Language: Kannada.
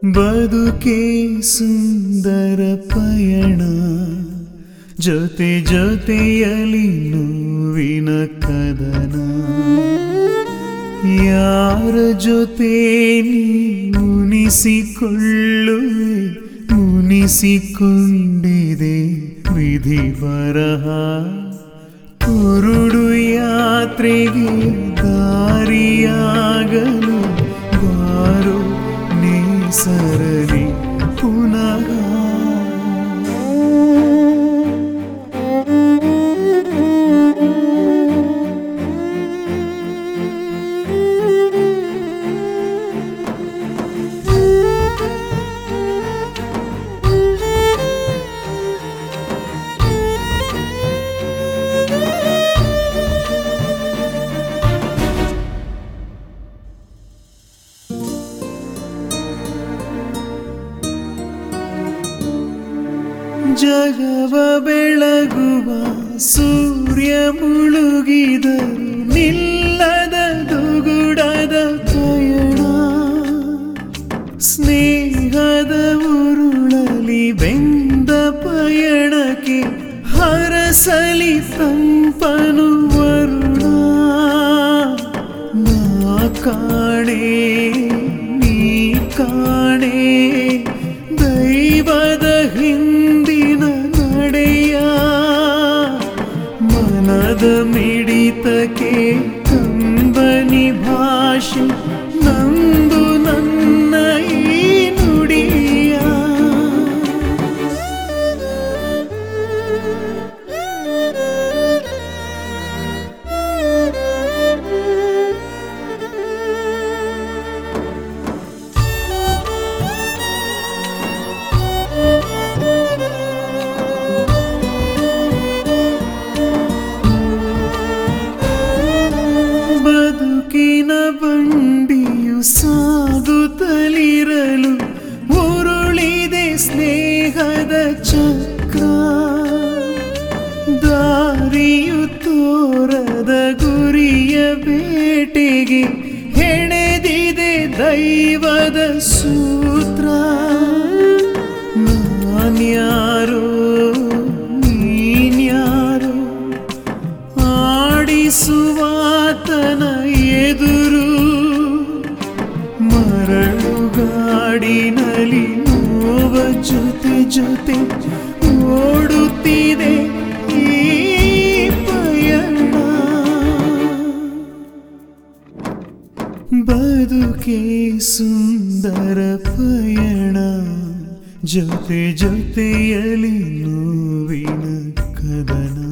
ಬದುಕೆ ಸುಂದರ ಪಯಣ ಜೊತೆ ಜೊತೆಯಲಿ ನೋವಿನ ಕದನ ಯಾರ ಜೊತೆ ನೀ ಮುನಿಸಿಕೊಳ್ಳುವೆ ಮುನಿಸಿಕೊಂಡಿದೆ ವಿಧಿ ಬರಹ ಕುರುಡು ಯಾತ್ರೆಗೆ ದಾರಿಯಾಗಲು ಬಾರು ನೇಸರಲಿ ಪುನಃ ಜಗವ ಬೆಳಗುವ ಸೂರ್ಯ ಮುಳುಗಿದರು ನಿಲ್ಲದ ದುಗುಡದ ಪಯಣ ಸ್ನೇಹದ ಉರುಳಲಿ ಬೆಂದ ಪಯಣಕ್ಕೆ ಹರಸಲಿ ಸಂಪನು ವರುಣ ನಾ ಕಾಣೆ ನೀ ಕಾಣೆ ದೈವದ ಹಿಂದಿನ ನಡೆಯ ಮನದ ಮಿಡಿತಕ್ಕೆ ಕಂಬನಿ ಭಾಷೆ ನಂದು ನನ್ನ ಈ ನುಡಿಯ ಬದುಕಿನ ಬಂಡಿಯು ಸಾಗುತ್ತಲಿರಲು ಉರುಳಿದೆ ಸ್ನೇಹದ ಚಕ್ರ ದಾರಿಯು ತೋರದ ಗುರಿಯ ಬೇಟೆಗೆ ಹೆಣೆದಿದೆ ದೈವದ ಸೂತ್ರ ನಾನ್ಯಾರೋ ನೀನ್ಯಾರೋ ಆಡಿಸುವಾತನ ಎದುರು ಮರಳುಗಾಡಿನಲ್ಲಿ ನೋವ ಜೊತೆ ಜೊತೆ ಓಡುತ್ತಿದೆ ಈ ಪಯಣ ಬದುಕೆ ಸುಂದರ ಪಯಣ ಜೊತೆ ಜೊತೆಯಲಿ ನೋವಿನ ಕದನ